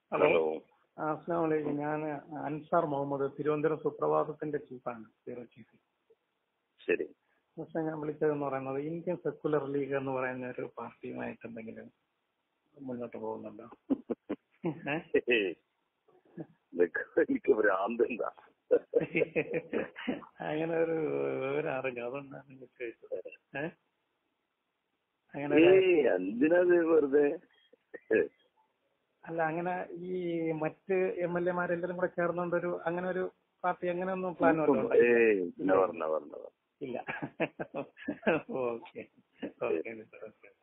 Hello hello അസ്സാം വലൈക്കും ഞാൻ അൻസാർ മുഹമ്മദ് തിരുവനന്തപുരം സുപ്രഭാതത്തിന്റെ ചീഫാണ് ബ്യൂറോ ചീഫ് ശരി പക്ഷേ ഞാൻ വിളിച്ചതെന്ന് പറയുന്നത് ഇന്ത്യൻ സെക്കുലർ ലീഗ് എന്ന് പറയുന്ന ഒരു പാർട്ടിയുമായിട്ട് എന്തെങ്കിലും മുന്നോട്ട് പോകുന്നുണ്ടോ ഏ? ഹേയ്. ഇതൊക്കെ എനിക്ക് ഭ്രാന്തെന്താ അങ്ങനെ ഒരു വിവരം അറിഞ്ഞു അതുകൊണ്ടാണ് ഞാൻ ചോദിച്ചത് ഏ? അങ്ങനെ ഒരു- ഏയ് എന്തിനത് വെറുതെ അല്ല അങ്ങനെ ഈ മറ്റ് എം എൽ എമാരെല്ലാരും കൂടെ ചേർന്നുകൊണ്ട് ഒരു അങ്ങനെ ഒരു പാർട്ടി അങ്ങനെ ഒന്നും പ്ലാൻ വല്ലതും ഉണ്ടോ? ഏയ് പിന്നെ പറഞ്ഞ പറഞ്ഞ ഇല്ല ഓക്കെ ഓക്കെ